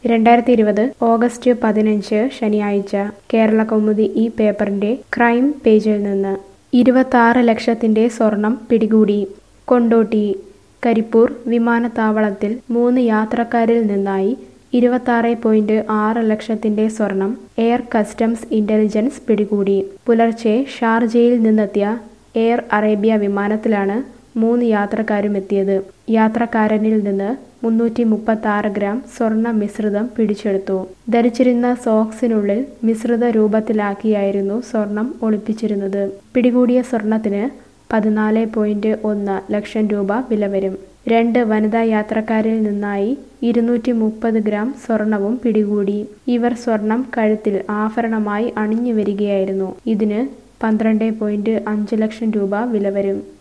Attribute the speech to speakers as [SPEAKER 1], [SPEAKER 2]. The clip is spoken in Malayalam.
[SPEAKER 1] രണ്ടായിരത്തി ഇരുപത് ഓഗസ്റ്റ് പതിനഞ്ച് ശനിയാഴ്ച കേരള കൗമുദി ഈ പേപ്പറിന്റെ ക്രൈം പേജിൽ നിന്ന് ഇരുപത്തി ലക്ഷത്തിന്റെ സ്വർണം പിടികൂടി കൊണ്ടോട്ടി കരിപ്പൂർ വിമാനത്താവളത്തിൽ മൂന്ന് യാത്രക്കാരിൽ നിന്നായി ഇരുപത്തി പോയിന്റ് ആറ് ലക്ഷത്തിന്റെ സ്വർണം എയർ കസ്റ്റംസ് ഇന്റലിജൻസ് പിടികൂടി പുലർച്ചെ ഷാർജയിൽ നിന്നെത്തിയ എയർ അറേബ്യ വിമാനത്തിലാണ് മൂന്ന് യാത്രക്കാരും എത്തിയത് യാത്രക്കാരനിൽ നിന്ന് മുന്നൂറ്റി മുപ്പത്തി ആറ് ഗ്രാം സ്വർണ്ണ മിശ്രിതം പിടിച്ചെടുത്തു ധരിച്ചിരുന്ന സോക്സിനുള്ളിൽ മിശ്രിത രൂപത്തിലാക്കിയായിരുന്നു സ്വർണം ഒളിപ്പിച്ചിരുന്നത് പിടികൂടിയ സ്വർണത്തിന് പതിനാല് പോയിന്റ് ഒന്ന് ലക്ഷം രൂപ വില വരും രണ്ട് വനിതാ യാത്രക്കാരിൽ നിന്നായി ഇരുന്നൂറ്റി മുപ്പത് ഗ്രാം സ്വർണവും പിടികൂടി ഇവർ സ്വർണം കഴുത്തിൽ ആഭരണമായി അണിഞ്ഞു വരികയായിരുന്നു ഇതിന് പന്ത്രണ്ട് പോയിന്റ് അഞ്ച് ലക്ഷം രൂപ വില വരും